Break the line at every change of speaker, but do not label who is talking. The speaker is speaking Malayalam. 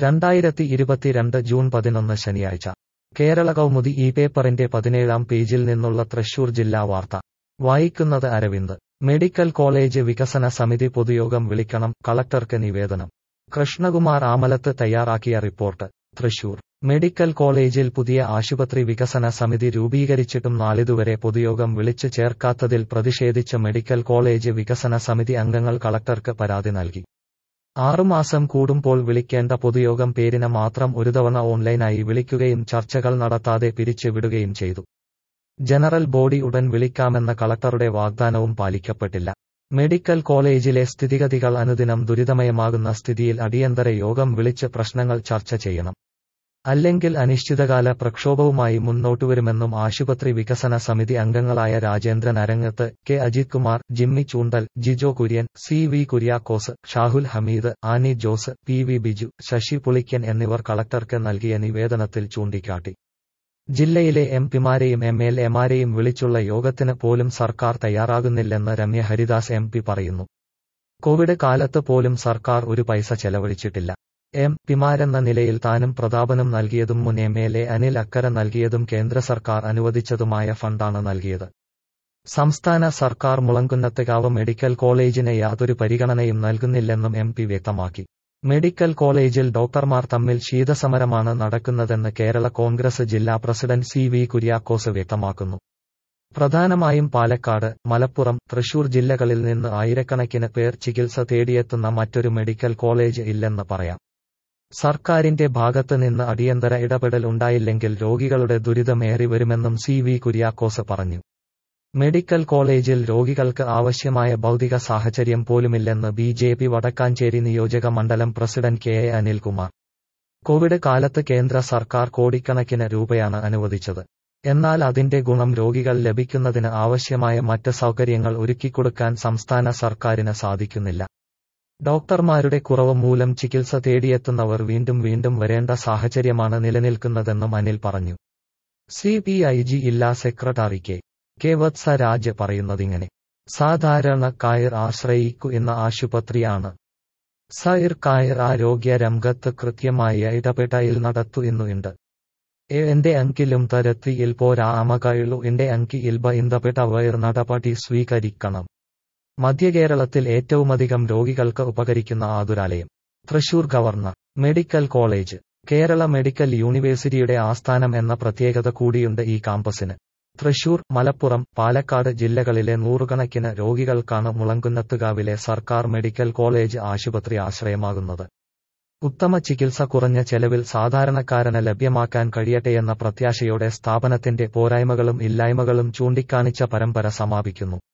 രണ്ടായിരത്തി ഇരുപത്തിരണ്ട് ജൂൺ പതിനൊന്ന് ശനിയാഴ്ച കേരള കൗമുദി ഈ പേപ്പറിന്റെ പതിനേഴാം പേജിൽ നിന്നുള്ള തൃശൂർ ജില്ലാ വാർത്ത വായിക്കുന്നത് അരവിന്ദ് മെഡിക്കൽ കോളേജ് വികസന സമിതി പൊതുയോഗം വിളിക്കണം കളക്ടർക്ക് നിവേദനം കൃഷ്ണകുമാർ ആമലത്ത് തയ്യാറാക്കിയ റിപ്പോർട്ട് തൃശൂർ മെഡിക്കൽ കോളേജിൽ പുതിയ ആശുപത്രി വികസന സമിതി രൂപീകരിച്ചിട്ടും നാളിതുവരെ പൊതുയോഗം വിളിച്ചു ചേർക്കാത്തതിൽ പ്രതിഷേധിച്ച് മെഡിക്കൽ കോളേജ് വികസന സമിതി അംഗങ്ങൾ കളക്ടർക്ക് പരാതി നൽകി ആറുമാസം കൂടുമ്പോൾ വിളിക്കേണ്ട പൊതുയോഗം പേരിന് മാത്രം ഒരു തവണ ഓൺലൈനായി വിളിക്കുകയും ചർച്ചകൾ നടത്താതെ പിരിച്ചുവിടുകയും ചെയ്തു ജനറൽ ബോഡി ഉടൻ വിളിക്കാമെന്ന കളക്ടറുടെ വാഗ്ദാനവും പാലിക്കപ്പെട്ടില്ല മെഡിക്കൽ കോളേജിലെ സ്ഥിതിഗതികൾ അനുദിനം ദുരിതമയമാകുന്ന സ്ഥിതിയിൽ അടിയന്തര യോഗം വിളിച്ച് പ്രശ്നങ്ങൾ ചർച്ച ചെയ്യണം അല്ലെങ്കിൽ അനിശ്ചിതകാല പ്രക്ഷോഭവുമായി മുന്നോട്ടുവരുമെന്നും ആശുപത്രി വികസന സമിതി അംഗങ്ങളായ Rajendran Arangath K Ajith Kumar Jimmy Choondal Jijo Kurian C V Kuriakose Shahul Hameed Annie Jose P V Biju Sasi Pulikkan എന്നിവർ കളക്ടർക്ക് നൽകിയ നിവേദനത്തിൽ ചൂണ്ടിക്കാട്ടി ജില്ലയിലെ എം പിമാരെയും എം എൽ എമാരെയും വിളിച്ചുള്ള യോഗത്തിന് പോലും സർക്കാർ തയ്യാറാകുന്നില്ലെന്ന് രമ്യ ഹരിദാസ് എം പി പറയുന്നു കോവിഡ് കാലത്ത് പോലും സർക്കാർ ഒരു പൈസ ചെലവഴിച്ചിട്ടില്ല എം പിമാരെന്ന നിലയിൽ താനും പ്രതാപനും നൽകിയതും മുൻ M L A Anil Akkara നൽകിയതും കേന്ദ്ര സർക്കാർ അനുവദിച്ചതുമായ ഫണ്ടാണ് നൽകിയത് സംസ്ഥാന സർക്കാർ മുളങ്കുന്നത്തുകാവ് മെഡിക്കൽ കോളേജിന് യാതൊരു പരിഗണനയും നൽകുന്നില്ലെന്നും എം പി വ്യക്തമാക്കി മെഡിക്കൽ കോളേജിൽ ഡോക്ടർമാർ തമ്മിൽ ശീതസമരമാണ് നടക്കുന്നതെന്ന് കേരള കോൺഗ്രസ് ജില്ലാ പ്രസിഡന്റ് സി വി കുര്യാക്കോസ് വ്യക്തമാക്കുന്നു പ്രധാനമായും പാലക്കാട് മലപ്പുറം തൃശൂർ ജില്ലകളിൽ നിന്ന് ആയിരക്കണക്കിന് പേർ ചികിത്സ തേടിയെത്തുന്ന മറ്റൊരു മെഡിക്കൽ കോളേജ് ഇല്ലെന്ന് പറയാം സർക്കാരിന്റെ ഭാഗത്ത് നിന്ന് അടിയന്തര ഇടപെടൽ ഉണ്ടായില്ലെങ്കിൽ രോഗികളുടെ ദുരിതമേറി വരുമെന്നും സി വി കുര്യാക്കോസ് പറഞ്ഞു മെഡിക്കൽ കോളേജിൽ രോഗികൾക്ക് ആവശ്യമായ ഭൗതിക സാഹചര്യം പോലുമില്ലെന്ന് ബി ജെ പി വടക്കാഞ്ചേരി നിയോജക മണ്ഡലം president K A Anilkumar Covid കാലത്ത് കേന്ദ്ര സർക്കാർ കോടിക്കണക്കിന് രൂപയാണ് അനുവദിച്ചത് എന്നാൽ അതിന്റെ ഗുണം രോഗികൾ ലഭിക്കുന്നതിന് ആവശ്യമായ മറ്റ് സൗകര്യങ്ങൾ ഒരുക്കിക്കൊടുക്കാൻ സംസ്ഥാന സർക്കാരിന് സാധിക്കുന്നില്ല ഡോക്ടർമാരുടെ കുറവ് മൂലം ചികിത്സ തേടിയെത്തുന്നവർ വീണ്ടും വീണ്ടും വരേണ്ട സാഹചര്യമാണ് നിലനിൽക്കുന്നതെന്നും അനിൽ പറഞ്ഞു സി പി ഐ ജി ഇല്ലാ സെക്രട്ടറി കെ കെ വത്സരാജ് പറയുന്നതിങ്ങനെ സാധാരണക്കായർ ആശ്രയിക്കുന്ന ആശുപത്രിയാണ് സൈർക്കായർ ആരോഗ്യ രംഗത്ത് കൃത്യമായ ഇടപെടൽ നടത്തുന്നുണ്ട് എന്റെ അങ്കിലും തരത്തിയിൽ പോരാ അമകയുള്ളൂ എന്റെ അങ്കിയിൽ ബന്ധപ്പെട്ട വയർ നടപടി സ്വീകരിക്കണം മധ്യകേരളത്തിൽ ഏറ്റവുമധികം രോഗികൾക്ക് ഉപകരിക്കുന്ന ആതുരാലയം Thrissur government medical college Kerala medical യൂണിവേഴ്സിറ്റിയുടെ ആസ്ഥാനം എന്ന പ്രത്യേകത കൂടിയുണ്ട് ഈ കാമ്പസിന് തൃശൂർ മലപ്പുറം പാലക്കാട് ജില്ലകളിലെ നൂറുകണക്കിന് രോഗികൾക്കാണ് മുളങ്കുന്നത്തുകാവിലെ സർക്കാർ മെഡിക്കൽ കോളേജ് ആശുപത്രി ആശ്രയമാകുന്നത് ഉത്തമ ചികിത്സ കുറഞ്ഞ ചെലവിൽ സാധാരണക്കാരന് ലഭ്യമാക്കാൻ കഴിയട്ടെയെന്ന പ്രത്യാശയോടെ സ്ഥാപനത്തിന്റെ പോരായ്മകളും ഇല്ലായ്മകളും ചൂണ്ടിക്കാണിച്ച പരമ്പര സമാപിക്കുന്നു